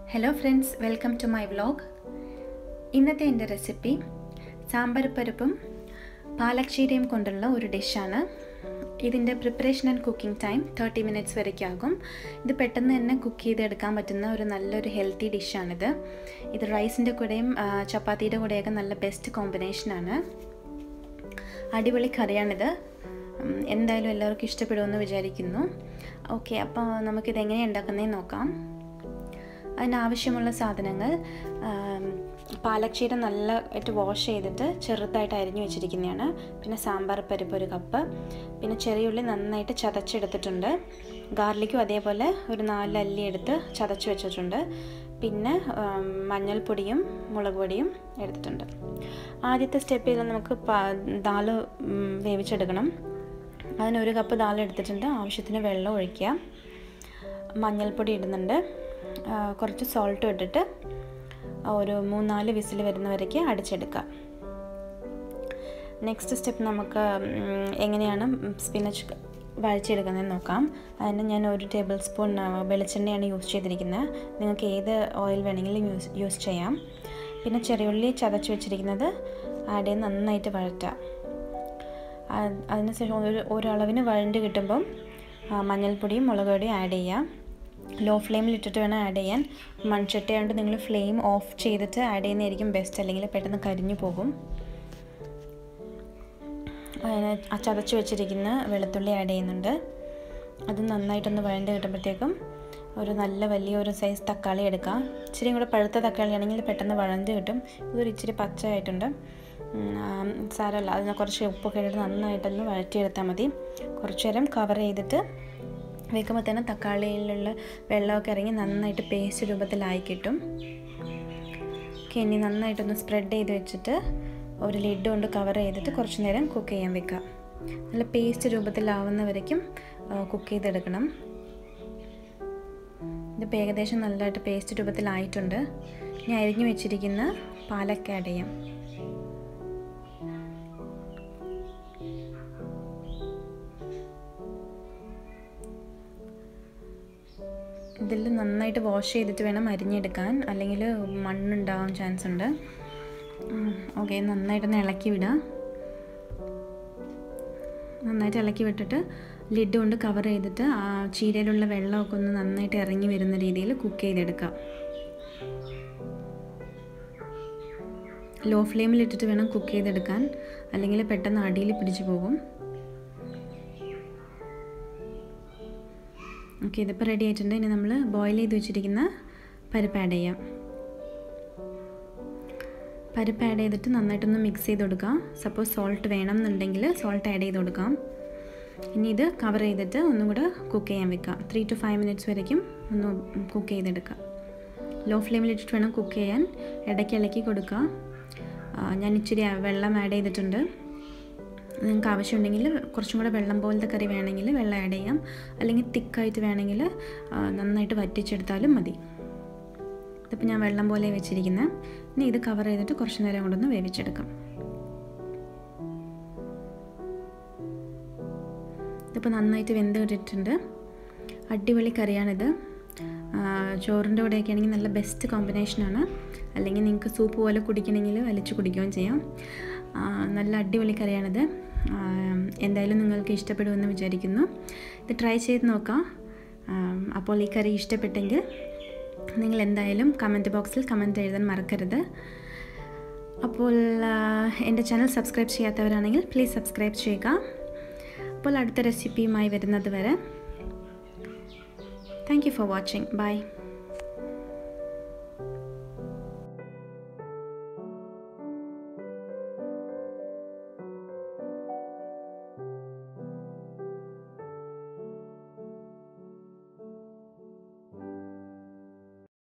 hello friends welcome to my vlog ഇന്നത്തെ എൻ്റെ recipe sambar പരിപ്പും പാലക്ഷീരയും കൊണ്ടുള്ള ഒരു ഡിഷാണ് ഇതിൻ്റെ preparation and cooking time thirty minutes വരയ്ക്കും ആകും ഇത് പെട്ടെന്ന് തന്നെ കുക്ക് ചെയ്തെടുക്കാൻ പറ്റുന്ന ഒരു നല്ലൊരു ഹെൽത്തി ഡിഷാണിത് ഇത് റൈസിൻ്റെ കൂടെയും ആ, ചപ്പാത്തിയുടെ കൂടെയൊക്കെ നല്ല ബെസ്റ്റ് കോമ്പിനേഷനാണ് അടിപൊളി കറിയാണിത് ഉം, എന്തായാലും എല്ലാവർക്കും ഇഷ്ടപ്പെടുമെന്ന് വിചാരിക്കുന്നു ഓക്കെ അപ്പോൾ നമുക്കിത് എങ്ങനെയാണ് ഉണ്ടാക്കുന്നതെന്ന് നോക്കാം അതിനാവശ്യമുള്ള സാധനങ്ങൾ ആം, പാലക്ഷീര നല്ലതായിട്ട് വാഷ് ചെയ്തിട്ട് ചെറുതായിട്ട് അരിഞ്ഞു വെച്ചിരിക്കുന്നതാണ് പിന്നെ സാമ്പാർ പരിപ്പ് ഒരു കപ്പ് പിന്നെ ചെറിയുള്ളി നന്നായിട്ട് ചതച്ചെടുത്തിട്ടുണ്ട് ഗാർലിക്കും അതേപോലെ ഒരു നാല് അല്ലി എടുത്ത് ചതച്ച് വെച്ചിട്ടുണ്ട് പിന്നെ ആം, മഞ്ഞൾപ്പൊടിയും മുളക് പൊടിയും എടുത്തിട്ടുണ്ട് ആദ്യത്തെ സ്റ്റെപ്പിൽ നമുക്ക് പ- ദാല് ഉം, വേവിച്ചെടുക്കണം അതിന് ഒരു കപ്പ് ദാൽ എടുത്തിട്ടുണ്ട് ആവശ്യത്തിന് വെള്ളം ഒഴിക്കുക മഞ്ഞൾപ്പൊടി ഇടുന്നുണ്ട് ആ, കുറച്ച് സോൾട്ടും ഇട്ടിട്ട് ഒരു മൂന്നാല് വിസിൽ വരുന്നവരേക്ക് അടിച്ചെടുക്കുക നെക്സ്റ്റ് സ്റ്റെപ്പ് നമുക്ക് ഉം, എങ്ങനെയാണ് സ്പിനച്ച് വഴച്ചെടുക്കുന്നതെന്ന് നോക്കാം അതിന് ഞാൻ ഒരു ടേബിൾ സ്പൂൺ ആ, വെളിച്ചെണ്ണയാണ് യൂസ് ചെയ്തിരിക്കുന്നത് നിങ്ങൾക്ക് ഏത് ഓയിൽ വേണമെങ്കിലും യൂസ് യൂസ് ചെയ്യാം പിന്നെ ചെറിയുള്ളി ചതച്ച് വെച്ചിരിക്കുന്നത് ആഡ് ചെയ്ത് നന്നായിട്ട് വഴറ്റാം ആ- അതിനുശേഷം ഒരു ഒരളവിന് വഴണ്ട് കിട്ടുമ്പം ആ, മഞ്ഞൾപ്പൊടിയും മുളക് പൊടിയും ആഡ് ചെയ്യാം ലോ ഫ്ലെയിമിൽ ഇട്ടിട്ട് വേണം ആഡ് ചെയ്യാൻ മൺചട്ടി ആയതുകൊണ്ട് നിങ്ങൾ ഫ്ലെയിം ഓഫ് ചെയ്തിട്ട് ആഡ് ചെയ്യുന്നതായിരിക്കും ബെസ്റ്റ് അല്ലെങ്കിൽ പെട്ടെന്ന് കരിഞ്ഞു പോകും അതിന് ആ ചതച്ച് വെച്ചിരിക്കുന്ന വെളുത്തുള്ളി ആഡ് ചെയ്യുന്നുണ്ട് അത് നന്നായിട്ടൊന്ന് വഴണ്ട് കിട്ടുമ്പോഴത്തേക്കും ഒരു നല്ല വലിയ ഒരു സൈസ് തക്കാളി എടുക്കാം ഇച്ചിരി കൂടെ പഴുത്ത തക്കാളി ആണെങ്കിൽ പെട്ടെന്ന് വഴണ്ട് കിട്ടും ഇതൊരു ഇച്ചിരി പച്ചയായിട്ടുണ്ട് ഉം, ആ, സാരമല്ല അതിന് കുറച്ച് ഉപ്പൊക്കെ ഇട്ടിട്ട് നന്നായിട്ടൊന്ന് വഴറ്റിയെടുത്താൽ മതി കുറച്ച് നേരം കവർ ചെയ്തിട്ട് വെക്കുമ്പോൾ തന്നെ തക്കാളിയിലുള്ള വെള്ളമൊക്കെ ഇറങ്ങി നന്നായിട്ട് പേസ്റ്റ് രൂപത്തിലായി കിട്ടും ഓക്കെ ഇനി നന്നായിട്ടൊന്ന് സ്പ്രെഡ് ചെയ്ത് വെച്ചിട്ട് ഒരു ലിഡ് കൊണ്ട് കവർ ചെയ്തിട്ട് കുറച്ച് നേരം കുക്ക് ചെയ്യാൻ വെക്കാം നല്ല പേസ്റ്റ് രൂപത്തിലാവുന്ന വരയ്ക്കും കുക്ക് ചെയ്തെടുക്കണം ഇതിപ്പോൾ ഏകദേശം നല്ലതായിട്ട് പേസ്റ്റ് രൂപത്തിലായിട്ടുണ്ട് ഇനി അരിഞ്ഞു വെച്ചിരിക്കുന്ന പാലൊക്കെ ആഡ് ചെയ്യാം ഇതിൽ നന്നായിട്ട് വാഷ് ചെയ്തിട്ട് വേണം അരിഞ്ഞെടുക്കാൻ അല്ലെങ്കിൽ മണ്ണുണ്ടാവാൻ ചാൻസ് ഉണ്ട് ഓക്കെ നന്നായിട്ടൊന്ന് ഇളക്കി വിടാം നന്നായിട്ട് ഇളക്കി വിട്ടിട്ട് ലിഡ് കൊണ്ട് കവർ ചെയ്തിട്ട് ആ ചീരയിലുള്ള വെള്ളമൊക്കെ ഒന്ന് നന്നായിട്ട് ഇറങ്ങി വരുന്ന രീതിയിൽ കുക്ക് ചെയ്തെടുക്കാം ലോ ഫ്ലെയിമിൽ ഇട്ടിട്ട് വേണം കുക്ക് ചെയ്തെടുക്കാൻ അല്ലെങ്കിൽ പെട്ടെന്ന് അടിയിൽ പിടിച്ചു പോകും ഓക്കെ ഇതിപ്പോൾ റെഡി ആയിട്ടുണ്ട് ഇനി നമ്മൾ ബോയിൽ ചെയ്ത് വെച്ചിരിക്കുന്ന പരിപ്പ് ആഡ് ചെയ്യാം പരിപ്പ് ആഡ് ചെയ്തിട്ട് നന്നായിട്ടൊന്ന് മിക്സ് ചെയ്ത് കൊടുക്കാം സപ്പോസ് സോൾട്ട് വേണം എന്നുണ്ടെങ്കിൽ സോൾട്ട് ആഡ് ചെയ്ത് കൊടുക്കാം ഇനി ഇത് കവർ ചെയ്തിട്ട് ഒന്നും കൂടെ കുക്ക് ചെയ്യാൻ വെക്കാം ത്രീ ടു ഫൈവ് മിനിറ്റ്സ് വരയ്ക്കും ഒന്ന് കുക്ക് ചെയ്തെടുക്കാം ലോ ഫ്ലെയിമിൽ ഇട്ടിട്ട് വേണം കുക്ക് ചെയ്യാൻ ഇടയ്ക്ക് ഇളക്കി കൊടുക്കുക ആ, ഞാൻ ഇച്ചിരി വെള്ളം ആഡ് ചെയ്തിട്ടുണ്ട് നിങ്ങൾക്ക് ആവശ്യമുണ്ടെങ്കിൽ കുറച്ചും കൂടെ വെള്ളം പോലത്തെ കറി വേണമെങ്കിൽ വെള്ളം ആഡ് ചെയ്യാം അല്ലെങ്കിൽ തിക്കായിട്ട് വേണമെങ്കിൽ ആ, നന്നായിട്ട് വറ്റിച്ചെടുത്താലും മതി ഇതിപ്പോൾ ഞാൻ വെള്ളം പോലെ വെച്ചിരിക്കുന്നത് ഇനി ഇത് കവർ ചെയ്തിട്ട് കുറച്ച് നേരം കൊണ്ടൊന്ന് വേവിച്ചെടുക്കാം ഇതിപ്പോൾ നന്നായിട്ട് വെന്ത് കിട്ടിയിട്ടുണ്ട് അടിപൊളി കറിയാണിത് ആ, ചോറിൻ്റെ കൂടെയൊക്കെ ആണെങ്കിൽ നല്ല ബെസ്റ്റ് കോമ്പിനേഷനാണ് അല്ലെങ്കിൽ നിങ്ങൾക്ക് സൂപ്പ് പോലെ കുടിക്കണമെങ്കിൽ വലിച്ചു കുടിക്കുകയും ചെയ്യാം ആ, നല്ല അടിപൊളി കറിയാണിത് ആ, എന്തായാലും നിങ്ങൾക്ക് ഇഷ്ടപ്പെടുമെന്ന് വിചാരിക്കുന്നു ഇത് ട്രൈ ചെയ്ത് നോക്കാം ആ, അപ്പോൾ ഈ കറി ഇഷ്ടപ്പെട്ടെങ്കിൽ നിങ്ങൾ എന്തായാലും കമൻറ്റ് ബോക്സിൽ കമൻറ്റ് എഴുതാൻ മറക്കരുത് അപ്പോൾ ആ, എൻ്റെ ചാനൽ സബ്സ്ക്രൈബ് ചെയ്യാത്തവരാണെങ്കിൽ പ്ലീസ് സബ്സ്ക്രൈബ് ചെയ്യുക അപ്പോൾ അടുത്ത റെസിപ്പിയുമായി വരുന്നത് വരെ thank you for watching by